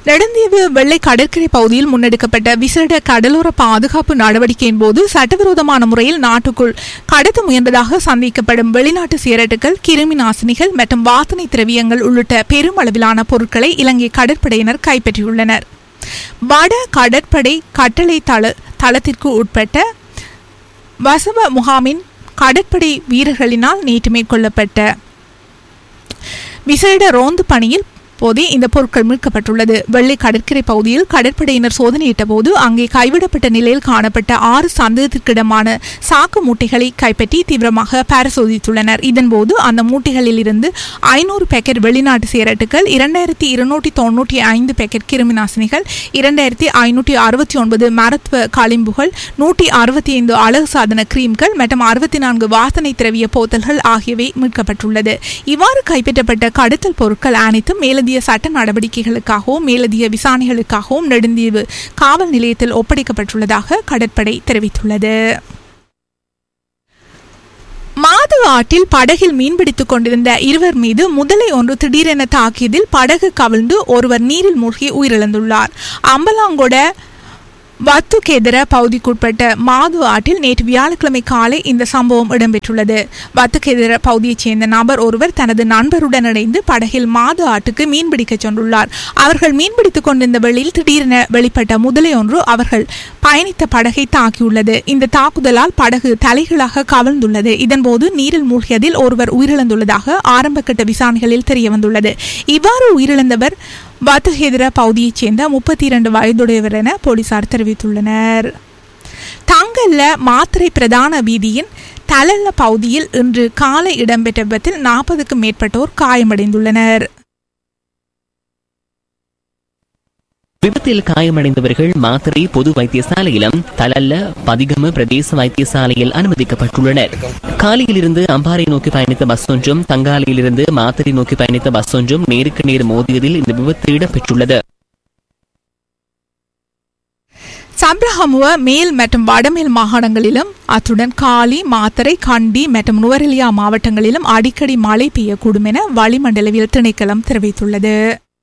நெடுந்தீவு வெள்ளை கடற்கரை பகுதியில் முன்னெடுக்கப்பட்ட விசேட கடலோர பாதுகாப்பு நடவடிக்கையின் போது சட்டவிரோதமான முறையில் நாட்டுக்குள் கடத்த முயன்றதாக சந்தேகிக்கப்படும் வெளிநாட்டு சிகரெட்டுகள் கிருமி நாசினிகள் மற்றும் வாசனை திரவியங்கள் உள்ளிட்ட பெருமளவிலான பொருட்களை இலங்கை கடற்படையினர் கைப்பற்றியுள்ளனர் வட கடற்படை கட்டளை தள தளத்திற்கு உட்பட்ட வசவ முகாமின் கடற்படை வீரர்களினால் நேற்று மேற்கொள்ளப்பட்ட விசேட ரோந்து பணியில் போதே இந்த பொருட்கள் மீட்கப்பட்டுள்ளது வெள்ளை கடற்கரை பகுதியில் கடற்படையினர் சோதனையிட்ட போது அங்கே கைவிடப்பட்ட நிலையில் காணப்பட்ட ஆறு சந்தேகத்திற்கிடமான சாக்கு மூட்டைகளை கைப்பற்றி தீவிரமாக பரிசோதித்துள்ளனர் இதன்போது அந்த மூட்டைகளில் இருந்து ஐநூறு பேக்கெட் வெளிநாட்டு சிகரெட்டுகள் இரண்டாயிரத்தி இருநூற்றி தொன்னூற்றி ஐந்து பேக்கெட் கிருமிநாசினிகள் இரண்டாயிரத்தி ஐநூற்றி அறுபத்தி ஒன்பது மருத்துவ களிம்புகள் நூற்றி அறுபத்தி ஐந்து அழகு சாதன கிரீம்கள் மற்றும் அறுபத்தி நான்கு வாசனை திரவிய போத்தல்கள் ஆகியவை மீட்கப்பட்டுள்ளது இவ்வாறு கைப்பற்றப்பட்ட கடத்தல் பொருட்கள் அனைத்தும் மேலதிக சட்ட நடவடிக்கைகளுக்காகவும் மேலதிக விசாரணைகளுக்காகவும் நெடுந்தீவு காவல் நிலையத்தில் ஒப்படைக்கப்பட்டுள்ளதாக கடற்படை தெரிவித்துள்ளது மாது ஆற்றில் படகில் மீன்பிடித்துக் கொண்டிருந்த இருவர் மீது முதலை ஒன்று திடீரென தாக்கியதில் படகு கவிழ்ந்து ஒருவர் நீரில் மூழ்கி உயிரிழந்துள்ளார் அம்பலாங்கொட வத்துக்கேதர பகுதிக்குட்பட்ட மாது ஆற்றில் நேற்று வியாழக்கிழமை காலை இந்த சம்பவம் இடம்பெற்றுள்ளது வத்துக்கேதர பகுதியைச் சேர்ந்த நபர் ஒருவர் தனது நண்பருடன் இணைந்து படகில் மாது ஆற்றுக்கு மீன்பிடிக்கச் சென்றுள்ளார் அவர்கள் மீன்பிடித்துக் கொண்டிருந்த வெளியில் திடீரென வெளிப்பட்ட முதலை ஒன்று அவர்கள் பயணித்த படகை தாக்கியுள்ளது இந்த தாக்குதலால் படகு தலைகளாக கவிழ்ந்துள்ளது இதன்போது நீரில் மூழ்கியதில் ஒருவர் உயிரிழந்துள்ளதாக ஆரம்பகட்ட விசாரணைகளில் தெரியவந்துள்ளது இவ்வாறு உயிரிழந்தவர் வத்துஹெதிர பகுதியைச் சேர்ந்த முப்பத்தி இரண்டு வயதுடையவர் என போலீசார் தெரிவித்துள்ளனர் தங்கல்ல மாத்திரை பிரதான வீதியின் தலல்ல பகுதியில் இன்று காலை இடம்பெற்ற விபத்தில் நாற்பதுக்கும் மேற்பட்டோர் காயமடைந்துள்ளனர் விபத்தில் காயமடைந்தவர்கள் மாத்திரை பொது வைத்தியசாலையிலும் தலல்ல பதிகம பிரதேச வைத்தியசாலையில் அனுமதிக்கப்பட்டுள்ளனர் காலியிலிருந்து அம்பாறை நோக்கி பயணித்த பஸ் ஒன்றும் தங்காலையிலிருந்து மாத்திரை நோக்கி பயணித்த பஸ் ஒன்றும் நேருக்கு நேர் மோதியதில் இந்த விபத்து இடம்பெற்றுள்ளது சப்ரஹமுவ மேல் மற்றும் வடமேல் மாகாணங்களிலும் அத்துடன் காலி மாத்தரை கண்டி மற்றும் நுவரெலியா மாவட்டங்களிலும் அடிக்கடி மழை பெய்யக்கூடும் என வளிமண்டலவியல் திணைக்களம் தெரிவித்துள்ளது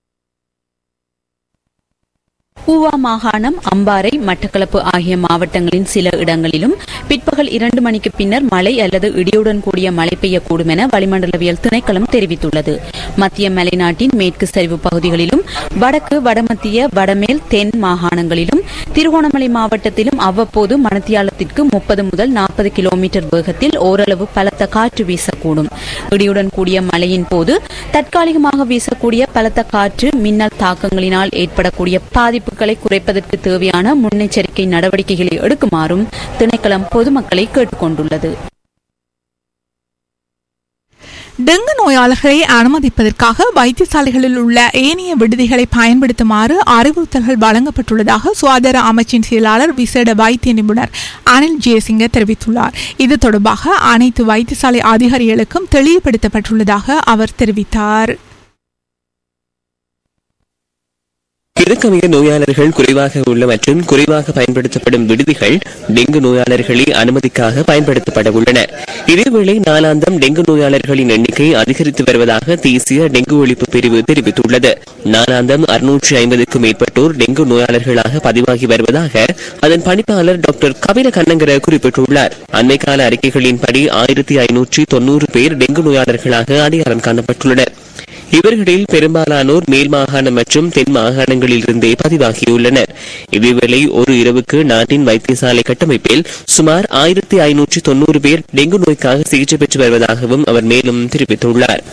ஊவா மாகாணம் அம்பாறை மட்டக்களப்பு ஆகிய மாவட்டங்களின் சில இடங்களிலும் பிற்பகல் இரண்டு மணிக்கு பின்னர் மழை அல்லது இடியுடன் கூடிய மழை பெய்யக்கூடும் என வளிமண்டலவியல் திணைக்களம் தெரிவித்துள்ளது மத்திய மலைநாட்டின் மேற்கு சரிவு பகுதிகளிலும் வடக்கு வடமத்திய வடமேல் தென் மாகாணங்களிலும் திருகோணமலை மாவட்டத்திலும் அவ்வப்போது மணத்தியாலத்திற்கு முப்பது முதல் நாற்பது கிலோமீட்டர் வேகத்தில் ஓரளவு பலத்த காற்று வீசக்கூடும் இடியுடன் கூடிய மழையின் போது தற்காலிகமாக வீசக்கூடிய பலத்த காற்று மின்னல் தாக்கங்களினால் ஏற்படக்கூடிய பாதிப்புகளை குறைப்பதற்கு தேவையான முன்னெச்சரிக்கை நடவடிக்கைகளை எடுக்குமாறும் திணைக்களம் பொதுமக்களை கேட்டுக்கொண்டுள்ளது டெங்கு நோயாளர்களை அனுமதிப்பதற்காக வைத்தியசாலைகளில் உள்ள ஏனைய விடுதிகளை பயன்படுத்துமாறு அறிவுறுத்தல்கள் வழங்கப்பட்டுள்ளதாக சுகாதார அமைச்சின் செயலாளர் விசேட வைத்திய நிபுணர் அனில் ஜெயசிங்க தெரிவித்துள்ளார் இது தொடர்பாக அனைத்து வைத்தியசாலை அதிகாரிகளுக்கும் தெளிவுபடுத்தப்பட்டுள்ளதாக அவர் தெரிவித்தார் இதற்கமைய நோயாளர்கள் குறைவாக உள்ள மற்றும் குறைவாக பயன்படுத்தப்படும் விடுதிகள் டெங்கு நோயாளர்களை அனுமதிக்காக பயன்படுத்தப்பட உள்ளன இதேவேளை நாளாந்தம் டெங்கு நோயாளர்களின் எண்ணிக்கை அதிகரித்து வருவதாக தேசிய டெங்கு ஒழிப்பு பிரிவு தெரிவித்துள்ளது நாளாந்தம் அறுநூற்றி ஐம்பதுக்கும் மேற்பட்டோர் டெங்கு நோயாளர்களாக பதிவாகி வருவதாக அதன் பணிப்பாளர் டாக்டர் கபில கண்ணங்கர குறிப்பிட்டுள்ளார் அண்மை கால அறிக்கைகளின்படி ஆயிரத்தி ஐநூற்றி தொன்னூறு பேர் டெங்கு நோயாளர்களாக அடையாளம் காணப்பட்டுள்ளனர் இவர்களில் பெரும்பாலானோர் மேல் மாகாணம் மற்றும் தென் மாகாணங்களில் இருந்தே பதிவாகியுள்ளனர் இதேவேளை ஒரு இரவுக்கு நாட்டின் வைத்தியசாலை கட்டமைப்பில் சுமார் ஆயிரத்தி ஐநூற்றி தொன்னூறு பேர் டெங்கு நோய்க்காக சிகிச்சை பெற்று வருவதாகவும் அவர் மேலும் தெரிவித்துள்ளார்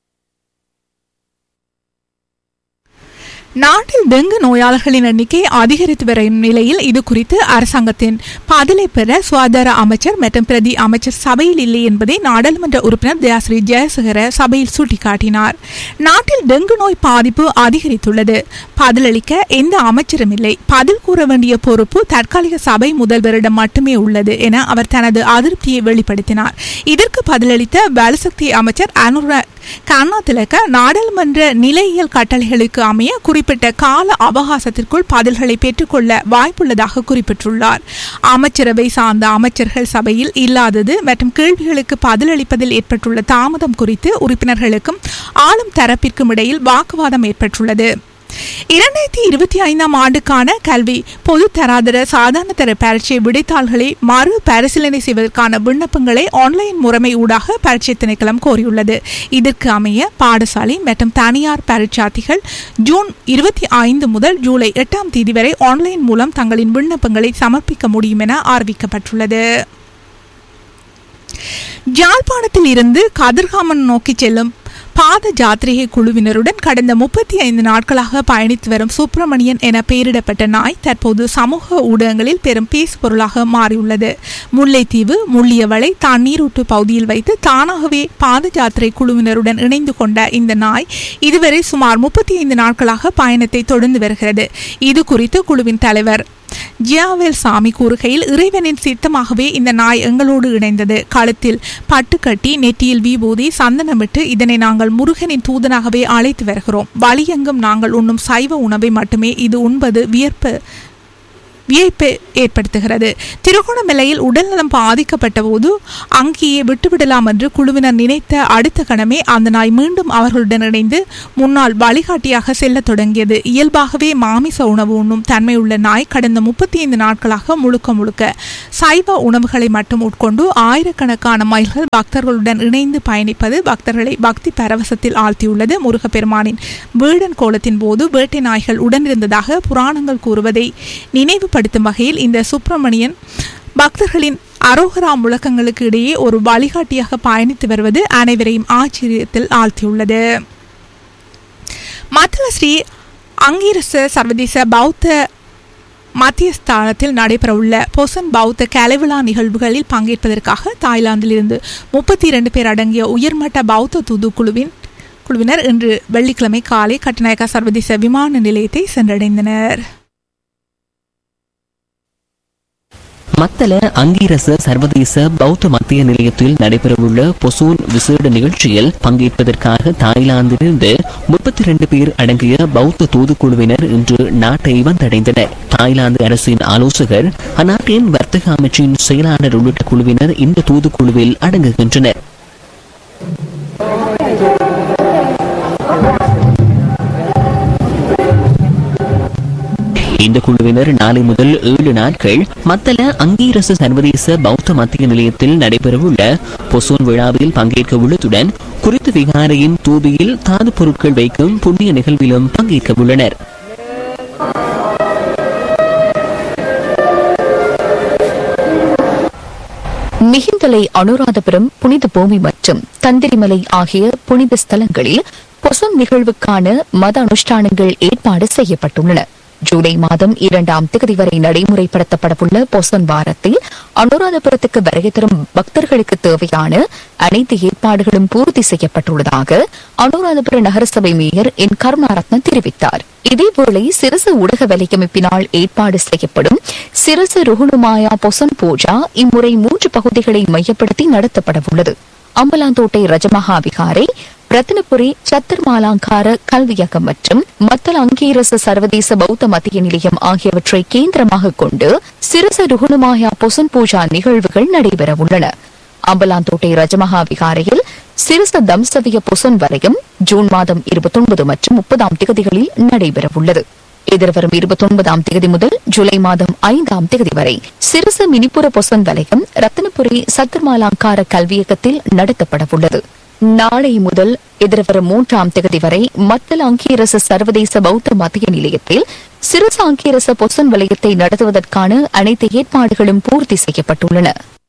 நாட்டில் டெங்கு நோயாளர்களின் எண்ணிக்கை அதிகரித்து வரும் நிலையில் இது குறித்து அரசாங்கத்தின் பதிலை பெற சுகாதார அமைச்சர் மற்றும் பிரதி அமைச்சர் சபையில் இல்லை என்பதை நாடாளுமன்ற உறுப்பினர் தயாஸ்ரீ ஜெயசேகர சபையில் சுட்டிக்காட்டினார் நாட்டில் டெங்கு நோய் பாதிப்பு அதிகரித்துள்ளது பதிலளிக்க எந்த அமைச்சரும் இல்லை பதில் கூற வேண்டிய பொறுப்பு தற்காலிக சபை முதல்வரிடம் மட்டுமே உள்ளது என அவர் தனது அதிருப்தியை வெளிப்படுத்தினார் இதற்கு பதிலளித்த வலுசக்தி அமைச்சர் அனுராக் கண்ணா திலக நாடாளுமன்ற நிலையியல் கட்டளைகளுக்கு அமைய குறிப்பிட்ட கால அவகாசத்திற்குள் பதில்களை பெற்றுக்கொள்ள வாய்ப்புள்ளதாக குறிப்பிட்டுள்ளார் அமைச்சரவை சார்ந்த அமைச்சர்கள் சபையில் இல்லாதது மற்றும் கேள்விகளுக்கு பதிலளிப்பதில் ஏற்பட்டுள்ள தாமதம் குறித்து உறுப்பினர்களுக்கும் ஆளும் தரப்பிற்கும் இடையில் வாக்குவாதம் ஏற்பட்டுள்ளது இரண்டாயிரத்தி இருபத்தி ஐந்தாம் ஆண்டுக்கான கல்வி பொது தராதர சாதாரண தர பரீட்சை விடைத்தாள்களை மறு பரிசீலனை செய்வதற்கான விண்ணப்பங்களை ஆன்லைன் முறைமை ஊடாக பரீட்சை திணைக்களம் கோரியுள்ளது இதற்கு அமைய பாடசாலை மற்றும் தனியார் பரீட்சார்த்திகள் ஜூன் இருபத்தி ஐந்து முதல் ஜூலை எட்டாம் தேதி வரை ஆன்லைன் மூலம் தங்களின் விண்ணப்பங்களை சமர்ப்பிக்க முடியும் என அறிவிக்கப்பட்டுள்ளது ஜாழ்ப்பாணத்தில் இருந்து கதிர்காமன் நோக்கி செல்லும் பாத ஜாத்திரை குழுவினருடன் கடந்த முப்பத்தி ஐந்து நாட்களாக பயணித்து வரும் சுப்பிரமணியன் என பெயரிடப்பட்ட நாய் தற்போது சமூக ஊடகங்களில் பெரும் பேசுபொருளாக மாறியுள்ளது முல்லைத்தீவு முள்ளியவளை தண்ணீரூட்டு பகுதியில் வைத்து தானாகவே பாத ஜாத்திரை குழுவினருடன் இணைந்து கொண்ட இந்த நாய் இதுவரை சுமார் முப்பத்தி ஐந்து நாட்களாக பயணத்தை தொடர்ந்து வருகிறது இது குறித்து குழுவின் தலைவர் ஜியாவேல் சாமி கூறுகையில் இறைவனின் சித்தமாகவே இந்த நாய் எங்களோடு இணைந்தது கழுத்தில் பட்டு கட்டி நெற்றியில் விபூதி சந்தனமிட்டு இதனை நாங்கள் முருகனின் தூதனாகவே அழைத்து வருகிறோம் வழியெங்கும் நாங்கள் உண்ணும் சைவ உணவை மட்டுமே இது உண்பது வியர்ப்பு வியப்பை ஏற்படுத்துகிறது திருகோணமலையில் உடல்நலம் பாதிக்கப்பட்ட போது அங்கேயே விட்டுவிடலாம் என்று குழுவினர் நினைத்த அடுத்த கணமே அந்த நாய் மீண்டும் அவர்களுடன் இணைந்து முன்னால் வழிகாட்டியாக செல்லத் தொடங்கியது இயல்பாகவே மாமிச உணவு உண்ணும் தன்மையுள்ள நாய் கடந்த முப்பத்தி ஐந்து நாட்களாக முழுக்க முழுக்க சைவ உணவுகளை மட்டும் உட்கொண்டு ஆயிரக்கணக்கான மைல்கள் பக்தர்களுடன் இணைந்து பயணிப்பது பக்தர்களை பக்தி பரவசத்தில் ஆழ்த்தியுள்ளது முருகப்பெருமானின் வீடன் கோலத்தின் போது வேட்டை நாய்கள் உடனிருந்ததாக புராணங்கள் கூறுவதை நினைவு படுத்தும் வகையில் இந்த சுப்பிரமணியன் பக்தர்களின் அரோகரா முழக்கங்களுக்கு இடையே ஒரு வழிகாட்டியாக பயணித்து வருவது அனைவரையும் ஆச்சரியத்தில் ஆழ்த்தியுள்ளது மத்தள ஸ்ரீ அங்கீரச சர்வதேச பௌத்த மத்தியஸ்தானத்தில் நடைபெறவுள்ள பொசன் பௌத்த கலைவிழா நிகழ்வுகளில் பங்கேற்பதற்காக தாய்லாந்தில் இருந்து முப்பத்தி இரண்டு பேர் அடங்கிய உயர்மட்ட பௌத்த தூதுக்குழுவின் குழுவினர் இன்று வெள்ளிக்கிழமை காலை கட்டநாயக்கா சர்வதேச விமான நிலையத்தை சென்றடைந்தனர் மத்தள அங்கீரச சர்வதேச பௌத்த மத்திய நிலையத்தில் நடைபெறவுள்ள பொசூன் விசேட நிகழ்ச்சியில் பங்கேற்பதற்காக தாய்லாந்திலிருந்து முப்பத்தி இரண்டு பேர் அடங்கிய பௌத்த தூதுக்குழுவினர் இன்று நாட்டை வந்தடைந்தனர் தாய்லாந்து அரசின் ஆலோசகர் அந்நாட்டின் வர்த்தக அமைச்சின் செயலாளர் உள்ளிட்ட குழுவினர் இந்த தூதுக்குழுவில் அடங்குகின்றனர் இந்த குழுவினர் நாளை முதல் ஏழு நாட்கள் மத்தள அங்கீரச சர்வதேச பௌத்த மத்திய நிலையத்தில் நடைபெறவுள்ள பொசோன் விழாவில் பங்கேற்க உள்ளதுடன் குறித்த விகாரையின் தூபியில் தாது பொருட்கள் வைக்கும் புண்ணிய நிகழ்விலும் பங்கேற்க உள்ளனர் மிகிந்தலை அனுராதபுரம் புனித பூமி மற்றும் தந்திரிமலை ஆகிய புனித ஸ்தலங்களில் பொசன் நிகழ்வுக்கான மத அனுஷ்டானங்கள் ஏற்பாடு செய்யப்பட்டுள்ளன ஜூலை மாதம் இரண்டாம் தேதி வரை நடைமுறைப்படுத்தப்படவுள்ள பொசன் வாரத்தில் அனுராதபுரத்துக்கு வருகை தரும் பக்தர்களுக்கு தேவையான அனைத்து ஏற்பாடுகளும் பூர்த்தி செய்யப்பட்டுள்ளதாக அனுராதபுர நகரசபை மேயர் என் கருணாரத்னம் தெரிவித்தார் இதேவேளை சிரசு ஊடக வலையமைப்பினால் ஏற்பாடு செய்யப்படும் சிரசு ருகுணுமாயா பொசன் பூஜா இம்முறை மூன்று பகுதிகளை மையப்படுத்தி நடத்தப்படவுள்ளது அம்பலாந்தோட்டை ரஜமகா விகாரை ரத்தினபுரி சத்தர்மாலாங்கார கல்வியகம் மற்றும் மத்தல் அங்கீரச சர்வதேச பௌத்த மத்திய நிலையம் ஆகியவற்றை கேந்திரமாக கொண்டு சிரச ருகுணுமாயா பொசன் பூஜா நிகழ்வுகள் நடைபெறவுள்ளன அம்பலாந்தோட்டை ரஜமகா விகாரையில் சிரச தம்சவிய பொசன் வரையும் ஜூன் மாதம் இருபத்தொன்பது மற்றும் முப்பதாம் திகதிகளில் நடைபெறவுள்ளது எதிர்வரும் இருபத்தொன்பதாம் தேதி முதல் ஜூலை மாதம் ஐந்தாம் தேதி வரை சிறுச மினிப்புர பொசன் வலயம் ரத்தினபுரி சத்துர்மாலாங்கார கல்வியகத்தில் நடத்தப்படவுள்ளது நாளை முதல் எதிர்வரும் மூன்றாம் தேதி வரை மத்தல் அங்கீரச சர்வதேச பௌத்த மத்திய நிலையத்தில் சிறுச அங்கீரச பொசன் வலயத்தை நடத்துவதற்கான அனைத்து ஏற்பாடுகளும் பூர்த்தி செய்யப்பட்டுள்ளன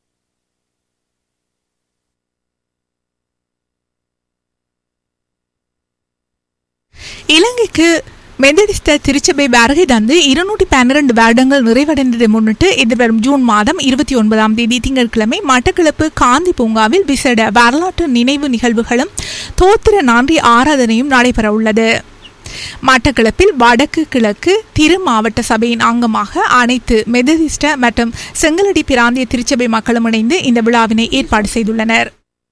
இலங்கைக்கு மெதடிஸ்ட திருச்சபை வருகை தந்து இருநூற்றி பன்னிரண்டு வருடங்கள் நிறைவடைந்ததை முன்னிட்டு எதிர்வரும் ஜூன் மாதம் இருபத்தி ஒன்பதாம் தேதி திங்கட்கிழமை மட்டக்களப்பு காந்தி பூங்காவில் விசேட வரலாற்று நினைவு நிகழ்வுகளும் தோத்திர நன்றி ஆராதனையும் நடைபெற உள்ளது மட்டக்களப்பில் வடக்கு கிழக்கு திரு மாவட்ட சபையின் அங்கமாக அனைத்து மெதடிஸ்ட மற்றும் செங்கலடி பிராந்திய திருச்சபை மக்களும் இணைந்து இந்த விழாவினை ஏற்பாடு செய்துள்ளனர்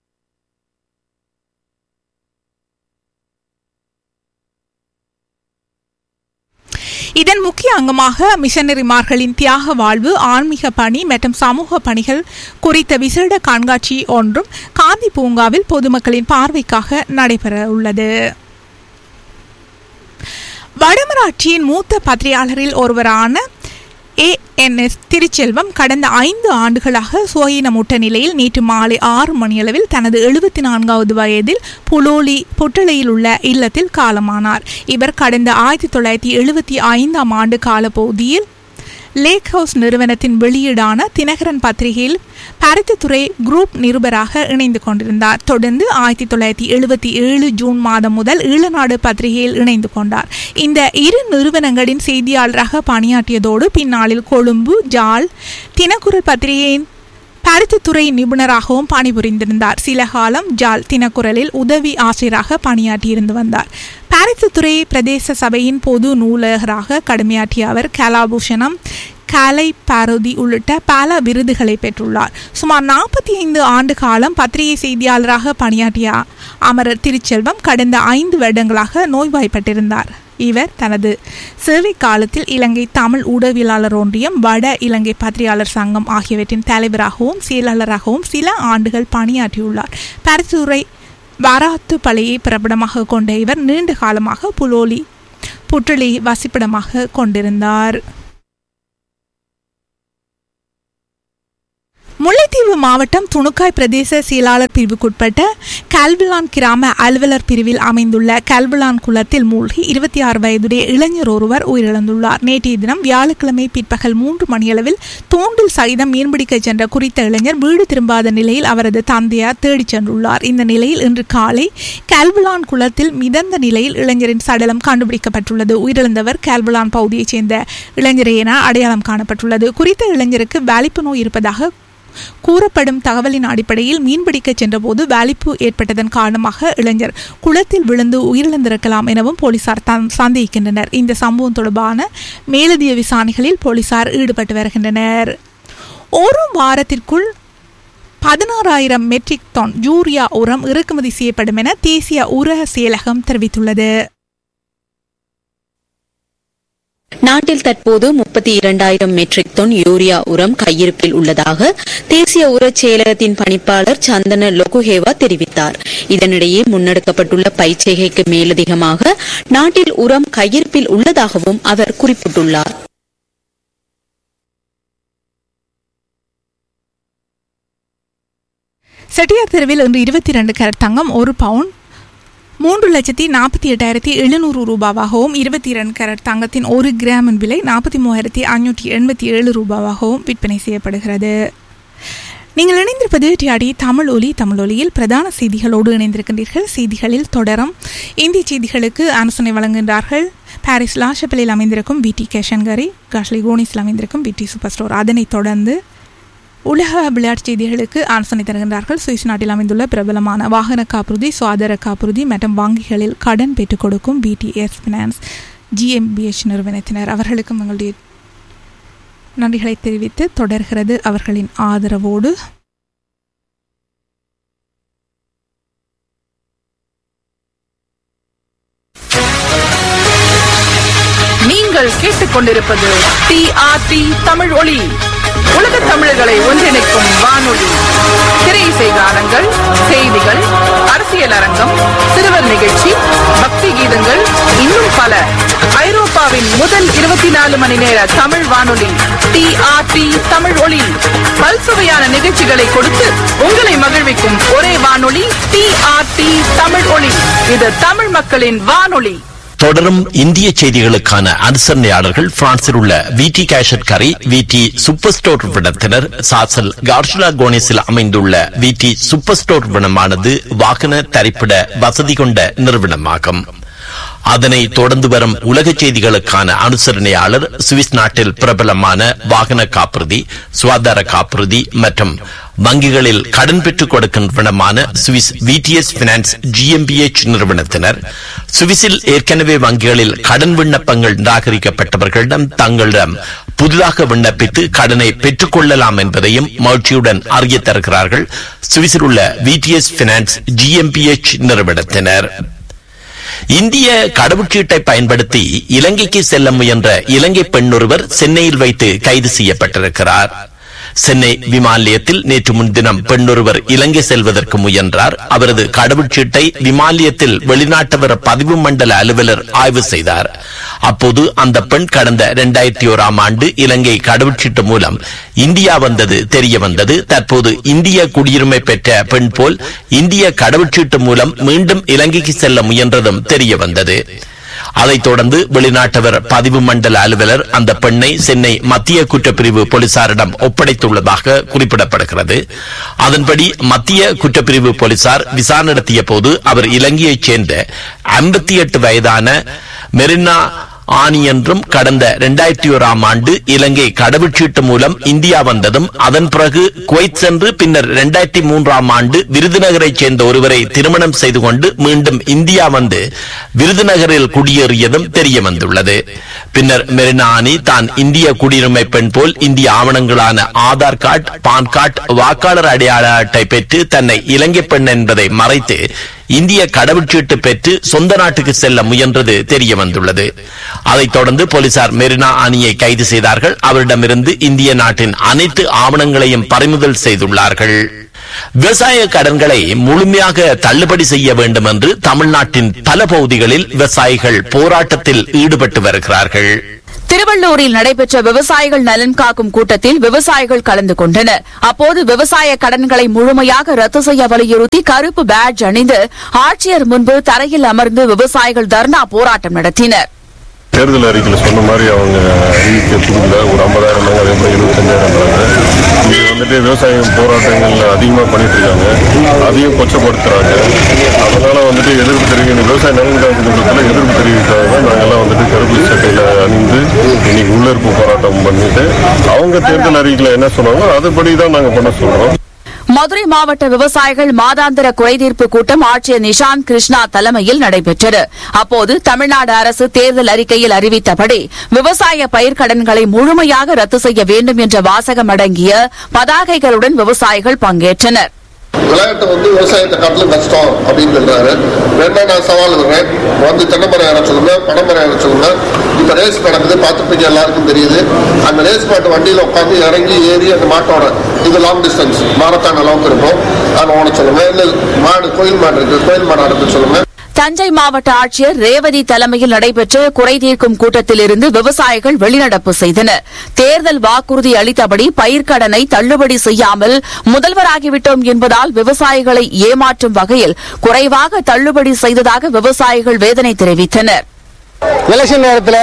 இதன் முக்கிய அங்கமாக மிஷனரிமார்களின் தியாக வாழ்வு ஆன்மீக பணி மற்றும் சமூக பணிகள் குறித்த விசேட கண்காட்சி ஒன்றும் காந்தி பூங்காவில் பொதுமக்களின் பார்வைக்காக நடைபெற உள்ளது வடமராட்சியின் மூத்த பத்திரிகையாளரில் ஒருவரான ஏஎன்எஸ் திருச்செல்வம் கடந்த ஐந்து ஆண்டுகளாக சுயநமுட்ட நிலையில் நேற்று மாலை ஆறு மணியளவில் தனது எழுபத்தி நான்காவது வயதில் புலோலி பொட்டளையில் உள்ள இல்லத்தில் காலமானார் இவர் கடந்த ஆயிரத்தி தொள்ளாயிரத்தி எழுபத்தி ஐந்தாம் ஆண்டு காலப்பகுதியில் லேக் ஹவுஸ் நிறுவனத்தின் வெளியீடான தினகரன் பத்திரிகையில் பருத்தித்துறை குரூப் நிருபராக இணைந்து கொண்டிருந்தார் தொடர்ந்து ஆயிரத்தி தொள்ளாயிரத்தி எழுபத்தி ஏழு ஜூன் மாதம் முதல் ஈழநாடு பத்திரிகையில் இணைந்து கொண்டார் இந்த இரு நிறுவனங்களின் செய்தியாளராக பணியாற்றியதோடு பின்னாளில் கொழும்பு ஜால் தினக்குரல் பத்திரிகையின் பருத்தித்துறை நிபுணராகவும் பணிபுரிந்திருந்தார் சில காலம் ஜால் தினக்குரலில் உதவி ஆசிரியராக பணியாற்றியிருந்து வந்தார் பாரித்துறை பிரதேச சபையின் பொது நூலகராக கடமையாற்றிய அவர் கலாபூஷணம் கலை பாரதி உள்ளிட்ட பல விருதுகளை பெற்றுள்ளார் சுமார் நாற்பத்தி ஐந்து ஆண்டு காலம் பத்திரிகை செய்தியாளராக பணியாற்றிய அமரர் திருச்செல்வம் கடந்த ஐந்து வருடங்களாக நோய்வாய்ப்பட்டிருந்தார் இவர் தனது சேவை காலத்தில் இலங்கை தமிழ் ஊடகவியலாளர் ஒன்றியம் வட இலங்கை பத்திரிகையாளர் சங்கம் ஆகியவற்றின் தலைவராகவும் செயலாளராகவும் சில ஆண்டுகள் பணியாற்றியுள்ளார் பரிசுரை வராத்து பழையை பிறப்பிடமாக கொண்ட இவர் நீண்ட காலமாக புலோலி புற்றலியை வசிப்பிடமாக கொண்டிருந்தார் முல்லைத்தீவு மாவட்டம் துணுக்காய் பிரதேச செயலாளர் பிரிவுக்குட்பட்ட கல்விலான் கிராம அலுவலர் பிரிவில் அமைந்துள்ள கல்விலான் குளத்தில் மூழ்கி இருபத்தி ஆறு வயதுடைய இளைஞர் ஒருவர் உயிரிழந்துள்ளார் நேற்றைய தினம் வியாழக்கிழமை பிற்பகல் மூன்று மணியளவில் தூண்டில் சகிதம் மீன்பிடிக்க சென்ற குறித்த இளைஞர் வீடு திரும்பாத நிலையில் அவரது தந்தையார் தேடிச் சென்றுள்ளார் இந்த நிலையில் இன்று காலை கல்விலான் குளத்தில் மிதந்த நிலையில் இளைஞரின் சடலம் கண்டுபிடிக்கப்பட்டுள்ளது உயிரிழந்தவர் கல்விலான் பகுதியைச் சேர்ந்த இளைஞரே என அடையாளம் காணப்பட்டுள்ளது குறித்த இளைஞருக்கு வேலிப்பு நோய் இருப்பதாக கூறப்படும் தகவலின் அடிப்படையில் மீன்பிடிக்க சென்றபோது வேலிப்பு ஏற்பட்டதன் காரணமாக இளைஞர் குளத்தில் விழுந்து உயிரிழந்திருக்கலாம் எனவும் போலீசார் சந்தேகிக்கின்றனர் இந்த சம்பவம் தொடர்பான மேலதிக விசாரணைகளில் போலீசார் ஈடுபட்டு வருகின்றனர் ஒரு வாரத்திற்குள் பதினாறாயிரம் மெட்ரிக் டன் யூரியா உரம் இறக்குமதி செய்யப்படும் என தேசிய உர செயலகம் தெரிவித்துள்ளது நாட்டில் தற்போது முப்பத்தி இரண்டாயிரம் மெட்ரிக் டன் யூரியா உரம் கையிருப்பில் உள்ளதாக தேசிய உரச் செயலகத்தின் பணிப்பாளர் சந்தன லொகுஹேவா தெரிவித்தார் இதனிடையே முன்னெடுக்கப்பட்டுள்ள பயிற்சிகைக்கு மேலதிகமாக நாட்டில் உரம் கையிருப்பில் உள்ளதாகவும் அவர் குறிப்பிட்டுள்ளார் செட்டியார் தெருவில் இன்று இருபத்தி இரண்டு கேரட் தங்கம் ஒரு பவுன் மூன்று லட்சத்தி நாற்பத்தி எட்டாயிரத்தி எழுநூறு ரூபாவாகவும் இருபத்தி இரண்டு கேரட் தங்கத்தின் ஒரு கிராமின் விலை நாற்பத்தி மூவாயிரத்தி ஐநூற்றி எண்பத்தி ஏழு ரூபாவாகவும் விற்பனை செய்யப்படுகிறது நீங்கள் இணைந்திருப்பது டிஆடி தமிழ் ஒலி தமிழ் ஒலியில் பிரதான செய்திகளோடு இணைந்திருக்கின்றீர்கள் செய்திகளில் தொடரும் இந்திய செய்திகளுக்கு ஆலோசனை வழங்குகின்றார்கள் பாரிஸ் லாஷப்பிலில் அமைந்திருக்கும் பிடி கேஷன்கரி காஷ்லி கோனிஸில் அமைந்திருக்கும் பிடி சூப்பர் ஸ்டோர் அதனைத் தொடர்ந்து உலக விளையாட்டு செய்திகளுக்கு ஆலோசனை தருகின்றார்கள் சுவிஸ் நாட்டில் அமைந்துள்ள பிரபலமான வாகன காப்புறுதி சுகாதார காப்புறுதி மற்றும் வங்கிகளில் கடன் பெற்றுக் கொடுக்கும் பிடிஎஸ் பினான்ஸ் ஜிஎம்பிஎச் நிறுவனத்தினர் அவர்களுக்கும் எங்களுடைய நன்றிகளை தெரிவித்து தொடர்கிறது அவர்களின் ஆதரவோடு நீங்கள் கேட்டுக்கொண்டிருப்பது டிஆர்டி தமிழ் ஒளி உலக தமிழர்களை ஒன்றிணைக்கும் வானொலி திரையிசை கானங்கள் செய்திகள் அரசியல் அரங்கம் சிறுவர் நிகழ்ச்சி பக்தி கீதங்கள் இன்னும் பல ஐரோப்பாவின் முதல் இருபத்தி நாலு மணி நேர தமிழ் வானொலி டிஆர்டி தமிழ் ஒளி பல்சுவையான நிகழ்ச்சிகளை கொடுத்து உங்களை மகிழ்விக்கும் ஒரே வானொலி டிஆர்டி தமிழ் ஒளி இது தமிழ் மக்களின் வானொலி தொடரும் இந்திய செய்திகளுக்கான அனுசரணையாளர்கள் பிரான்சில் உள்ள விடி கேஷட் கரை விடி சூப்பர் ஸ்டோர் விடத்தினர் சாசல் கார்ஷுலா கோனிஸில் அமைந்துள்ள விடி சூப்பர் ஸ்டோர் விடமானது வாகன தரிப்பிட வசதி கொண்ட நிறுவனமாகும் அதனை தொடர்ந்து வரும் உலக செய்திகளுக்கான அனுசரணையாளர் சுவிஸ் நாட்டில் பிரபலமான வாகன காப்புறுதி சுகாதார காப்புறுதி மற்றும் வங்கிகளில் கடன் பெற்றுக் கொடுக்கின்றனமான சுவிஸ் விடிஎஸ் பினான்ஸ் ஜிஎம்பிஎச் நிறுவனத்தினர் சுவிஸில் ஏற்கனவே வங்கிகளில் கடன் விண்ணப்பங்கள் நிராகரிக்கப்பட்டவர்களிடம் தங்களிடம் புதிதாக விண்ணப்பித்து கடனை பெற்றுக் கொள்ளலாம் என்பதையும் மகிழ்ச்சியுடன் அறிய தருகிறார்கள் சுவிஸில் உள்ள விடிஎஸ் பினான்ஸ் ஜிஎம்பிஎச் நிறுவனத்தினர் இந்திய கடவுச்சீட்டை பயன்படுத்தி இலங்கைக்கு செல்ல முயன்ற இலங்கை பெண்ணொருவர் சென்னையில் வைத்து கைது செய்யப்பட்டிருக்கிறார் சென்னை விமான நிலையத்தில் நேற்று முன்தினம் பெண்ணொருவர் இலங்கை செல்வதற்கு முயன்றார் அவரது கடவுச்சீட்டை விமான நிலையத்தில் வெளிநாட்டவர் பதிவு மண்டல அலுவலர் ஆய்வு செய்தார் அப்போது அந்த பெண் கடந்த இரண்டாயிரத்தி ஓராம் ஆண்டு இலங்கை கடவுச்சீட்டு மூலம் இந்தியா வந்தது தெரிய வந்தது தற்போது இந்திய குடியுரிமை பெற்ற பெண் போல் இந்திய கடவுச்சீட்டு மூலம் மீண்டும் இலங்கைக்கு செல்ல முயன்றதும் தெரிய வந்தது அதைத் தொடர்ந்து வெளிநாட்டவர் பதிவு மண்டல அலுவலர் அந்த பெண்ணை சென்னை மத்திய குற்றப்பிரிவு போலீசாரிடம் ஒப்படைத்துள்ளதாக குறிப்பிடப்படுகிறது அதன்படி மத்திய குற்றப்பிரிவு போலீசார் விசாரணை நடத்திய போது அவர் இலங்கையைச் சேர்ந்த ஐம்பத்தி எட்டு வயதான மெரினா ஆணி என்றும் கடந்த இரண்டாயிரத்தி ஓராம் ஆண்டு இலங்கை கடவுச்சீட்டு மூலம் இந்தியா வந்ததும் அதன் பிறகு குவைத் சென்று பின்னர் இரண்டாயிரத்தி மூன்றாம் ஆண்டு விருதுநகரைச் சேர்ந்த ஒருவரை திருமணம் செய்து கொண்டு மீண்டும் இந்தியா வந்து விருதுநகரில் குடியேறியதும் தெரிய வந்துள்ளது பின்னர் மெரினா ஆனி தான் இந்திய குடியுரிமை பெண் போல் இந்திய ஆவணங்களான ஆதார் கார்டு பான் கார்டு வாக்காளர் அடையாள அட்டை பெற்று தன்னை இலங்கை பெண் என்பதை மறைத்து இந்திய கடவுச்சீட்டு பெற்று சொந்த நாட்டுக்கு செல்ல முயன்றது தெரிய வந்துள்ளது அதைத் தொடர்ந்து போலீசார் மெரினா அணியை கைது செய்தார்கள் அவரிடமிருந்து இந்திய நாட்டின் அனைத்து ஆவணங்களையும் பறிமுதல் செய்துள்ளார்கள் விவசாய கடன்களை முழுமையாக தள்ளுபடி செய்ய வேண்டும் என்று தமிழ்நாட்டின் பல பகுதிகளில் விவசாயிகள் போராட்டத்தில் ஈடுபட்டு வருகிறார்கள் திருவள்ளூரில் நடைபெற்ற விவசாயிகள் நலன் காக்கும் கூட்டத்தில் விவசாயிகள் கலந்து கொண்டனர் அப்போது விவசாய கடன்களை முழுமையாக ரத்து செய்ய வலியுறுத்தி கருப்பு பேட்ஜ் அணிந்து ஆட்சியர் முன்பு தரையில் அமர்ந்து விவசாயிகள் தர்ணா போராட்டம் நடத்தினர் தேர்தல் அறிக்கையில் சொன்ன மாதிரி அவங்க அறிவிக்க புதுல ஒரு ஐம்பதாயிரம் அதே மாதிரி எழுபத்தஞ்சாயிரம் இது வந்துட்டு விவசாயம் போராட்டங்கள் அதிகமாக பண்ணிட்டு இருக்காங்க அதையும் கொச்சப்படுத்துறாங்க அதனால வந்துட்டு எதிர்ப்பு தெரிவிக்க விவசாய நலன் காப்பகத்தில் எதிர்ப்பு தெரிவிக்காக தான் நாங்கெல்லாம் வந்துட்டு கருப்பு சட்டையில் அணிந்து இன்னைக்கு உள்ளிருப்பு போராட்டம் பண்ணிட்டு அவங்க தேர்தல் அறிக்கையில் என்ன சொன்னாங்களோ அதுபடி தான் நாங்கள் பண்ண சொல்றோம் மதுரை மாவட்ட விவசாயிகள் மாதாந்திர குறைதீர்ப்பு கூட்டம் ஆட்சியர் நிஷாந்த் கிருஷ்ணா தலைமையில் நடைபெற்றது அப்போது தமிழ்நாடு அரசு தேர்தல் அறிக்கையில் அறிவித்தபடி விவசாய பயிர்க்கடன்களை முழுமையாக ரத்து செய்ய வேண்டும் என்ற வாசகம் அடங்கிய பதாகைகளுடன் விவசாயிகள் பங்கேற்றனர் விளையாட்டு வந்து விவசாயத்தை காட்டிலும் கஷ்டம் அப்படின்னு சொல்றாரு வேணா நான் சவால் விடுறேன் வந்து தென்னை மரம் ஏற சொல்லுங்க பனை மரம் ஏற சொல்லுங்க இப்ப ரேஸ் நடக்குது பார்த்துப்பீங்க எல்லாருக்கும் தெரியுது அந்த ரேஸ் மாட்டு வண்டியில உட்காந்து இறங்கி ஏறி அந்த மாட்டோட இது லாங் டிஸ்டன்ஸ் மாரத்தான் அளவுக்கு இருக்கும் அதை ஓட சொல்லுங்க இல்ல மாடு கோயில் மாடு இருக்கு கோயில் மாடு ஆடுறது சொல்லுங்க தஞ்சை மாவட்ட ஆட்சியர் ரேவதி தலைமையில் நடைபெற்ற குறைதீர்க்கும் கூட்டத்திலிருந்து விவசாயிகள் வெளிநடப்பு செய்தனர் தேர்தல் வாக்குறுதி அளித்தபடி பயிர்க்கடனை தள்ளுபடி செய்யாமல் முதல்வராகிவிட்டோம் என்பதால் விவசாயிகளை ஏமாற்றும் வகையில் குறைவாக தள்ளுபடி செய்ததாக விவசாயிகள் வேதனை தெரிவித்தனர் எலெக்ஷன் நேரத்தில்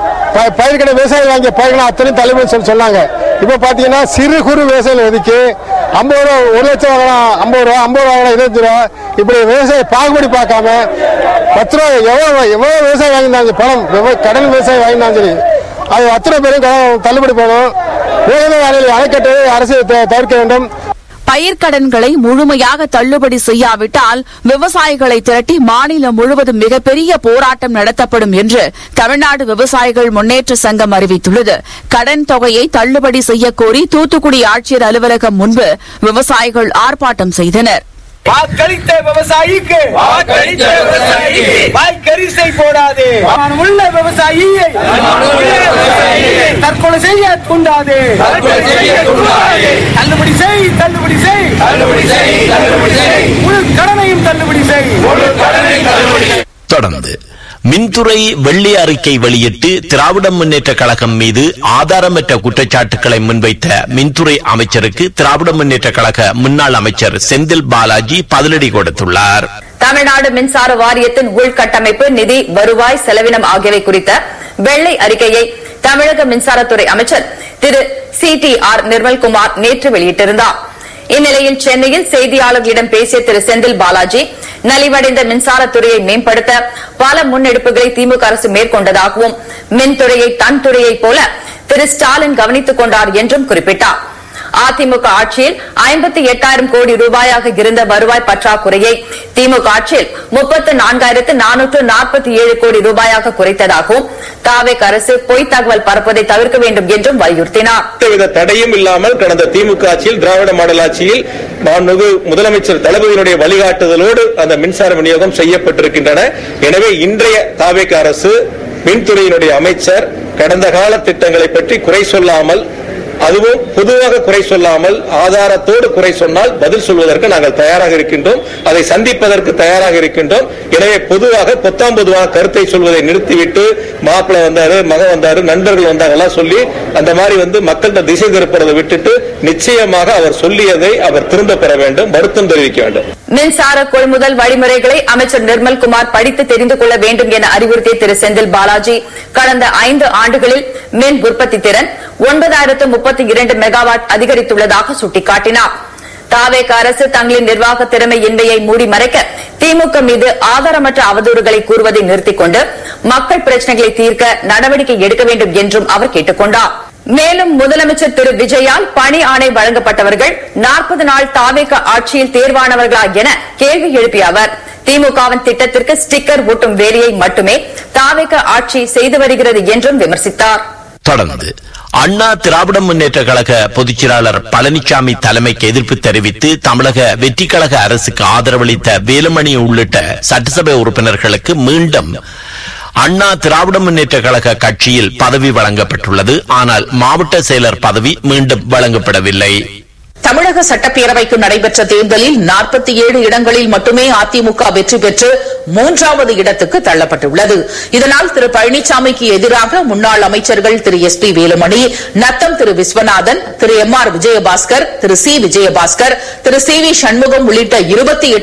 ப- பயிர்க்கடை விவசாயி வாங்கிய பயிர்களை அத்தனை தள்ளுபடி சொல்லி சொன்னாங்க இப்போ பார்த்தீங்கன்னா சிறு குறு விவசாயிகள் ஒதுக்கி ஐம்பது ரூபா ஒரு லட்சம் வாங்கலாம் ஐம்பது ரூபா ஐம்பது ரூபா வாங்கலாம் இருபத்தி ரூபா இப்படி விவசாயி பாகுபடி பார்க்காம பத்து ரூபா எவ்வளோ எவ்வளோ விவசாயி வாங்கியிருந்தாங்க பணம் விவ- கடன் விவசாயி வாங்கியிருந்தாலும் சரி அது அத்தனை பேரும் கடன் தள்ளுபடி பண்ணணும் வேலை வேலையில் அணைக்கட்டு அரசு த- தவிர்க்க வேண்டும் பயிர்க்கடன்களை முழுமையாக தள்ளுபடி செய்யாவிட்டால் விவசாயிகளை திரட்டி மாநிலம் முழுவதும் மிகப்பெரிய போராட்டம் நடத்தப்படும் என்று தமிழ்நாடு விவசாயிகள் முன்னேற்ற சங்கம் அறிவித்துள்ளது கடன் தொகையை தள்ளுபடி செய்யக்கோரி தூத்துக்குடி ஆட்சியர் அலுவலகம் முன்பு விவசாயிகள் ஆர்ப்பாட்டம் செய்தனர் வாக்களித்த விவசாயிக்கு வாக்களித்த விவசாயிக்கு வாய்க்கரிசை போடாதே உள்ள விவசாயியை தற்கொலை செய்ய தூண்டாதே தள்ளுபடி செய் தள்ளுபடி செய் தள்ளுபடி செய் தள்ளுபடி செய் முழு கடனையும் தள்ளுபடி செய் முழு கடனை தள்ளுபடி தொடர்ந்து மின்துறை வெள்ளி அறிக்கை வெளியிட்டு திராவிட முன்னேற்ற கழகம் மீது ஆதாரமற்ற குற்றச்சாட்டுகளை முன்வைத்த மின்துறை அமைச்சருக்கு திராவிட முன்னேற்ற கழக முன்னாள் அமைச்சர் செந்தில் பாலாஜி பதிலடி கொடுத்துள்ளார் தமிழ்நாடு மின்சார வாரியத்தின் உள்கட்டமைப்பு நிதி வருவாய் செலவினம் ஆகியவை குறித்த வெள்ளை அறிக்கையை தமிழக மின்சாரத்துறை அமைச்சர் Thiru C T R Nirmalkumar நேற்று வெளியிட்டிருந்தார் இந்நிலையில் சென்னையில் செய்தியாளர்களிடம் பேசிய திரு செந்தில் பாலாஜி நலிவடைந்த மின்சாரத்துறையை மேம்படுத்த பல முன்னெடுப்புகளை திமுக அரசு மேற்கொண்டதாகவும் மின்துறையை தன் துறையைப் போல திரு ஸ்டாலின் கவனித்துக் கொண்டார் என்றும் குறிப்பிட்டார் அதிமுக ஆட்சியில் ஐம்பத்தி எட்டாயிரம் கோடி ரூபாயாக இருந்த வருவாய் பற்றாக்குறையை திமுக ஆட்சியில் முப்பத்து நான்காயிரத்து நானூற்று நாற்பத்தி ஏழு கோடி ரூபாயாக குறைத்ததாகவும் தாவேக் அரசு பொய் தகவல் பரப்புவதை தவிர்க்க வேண்டும் என்றும் வலியுறுத்தினார் எந்தவித தடையும் இல்லாமல் கடந்த திமுக ஆட்சியில் திராவிட மாடல் ஆட்சியில் மாண்புமிகு முதலமைச்சர் தளபதியினுடைய வழிகாட்டுதலோடு அந்த மின்சார விநியோகம் செய்யப்பட்டிருக்கின்றன எனவே இன்றைய தாவேக அரசு மின்துறையினுடைய அமைச்சர் கடந்த கால திட்டங்களை பற்றி குறை சொல்லாமல் அதுவும் பொதுவாக குறை சொல்லாமல் ஆதாரத்தோடு குறை சொன்னால் பதில் சொல்வதற்கு நாங்கள் தயாராக இருக்கின்றோம் அதை சந்திப்பதற்கு தயாராக இருக்கின்றோம் எனவே பொதுவாக பொத்தாம் பொதுவாக கருத்தை சொல்வதை நிறுத்திவிட்டு மாப்பிள்ளை வந்தாரு மகன் வந்தாரு நண்பர்கள் வந்தாங்க எல்லாம் சொல்லி அந்த மாதிரி வந்து மக்கள்கிட்ட திசை திருப்புறதை விட்டுட்டு நிச்சயமாக அவர் சொல்லியதை அவர் திரும்ப பெற வேண்டும் வருத்தம் தெரிவிக்க வேண்டும் மின்சார கொள்முதல் வழிமுறைகளை அமைச்சர் நிர்மல் குமார் படித்து தெரிந்து கொள்ள வேண்டும் என அறிவுறுத்திய திரு செந்தில் பாலாஜி கடந்த ஐந்து ஆண்டுகளில் மின் உற்பத்தி திறன் ஒன்பதாயிரத்து முப்பத்தி இரண்டு மெகாவாட் அதிகரித்துள்ளதாக சுட்டிக்காட்டினார் தாவேக அரசு தங்களின் நிர்வாக திறமையின்மையை மூடி மறைக்க திமுக மீது ஆதாரமற்ற அவதூறுகளை கூறுவதை நிறுத்திக் கொண்டு மக்கள் பிரச்சனைகளை தீர்க்க நடவடிக்கை எடுக்க வேண்டும் என்றும் அவர் கேட்டுக் கொண்டார் மேலும் முதலமைச்சர் திரு விஜயால் பணி ஆணை வழங்கப்பட்டவர்கள் நாற்பது நாள் தாவேக ஆட்சியில் தேர்வானவர்களா என கேள்வி எழுப்பிய அவர் திமுகவின் திட்டத்திற்கு ஸ்டிக்கர் ஒட்டும் வேலையை மட்டுமே தாவேக ஆட்சி செய்து வருகிறது என்றும் விமர்சித்தார் தொடர்ந்து அண்ணா திராவிட முன்னேற்ற கழக பொதுச் செயலாளர் பழனிசாமி தலைமைக்கு எதிர்ப்பு தெரிவித்து தமிழக வெற்றி கழக அரசுக்கு ஆதரவளித்த வேலுமணி உள்ளிட்ட சட்டசபை உறுப்பினர்களுக்கு மீண்டும் அண்ணா திராவிட முன்னேற்ற கழக கட்சியில் பதவி வழங்கப்பட்டுள்ளது ஆனால் மாவட்ட செயலர் பதவி மீண்டும் வழங்கப்படவில்லை தமிழக சட்டப்பேரவைக்கு நடைபெற்ற தேர்தலில் நாற்பத்தி ஏழு இடங்களில் மட்டுமே அதிமுக வெற்றி பெற்று மூன்றாவது இடத்துக்கு தள்ளப்பட்டுள்ளது இதனால் திரு பழனிசாமிக்கு எதிராக முன்னாள் அமைச்சர்கள் Thiru S P Velumani Natham Thiru Viswanathan Thiru M R Vijayabaskar Thiru C Vijayabaskar Thiru C V Shanmugam உள்ளிட்ட இருபத்தி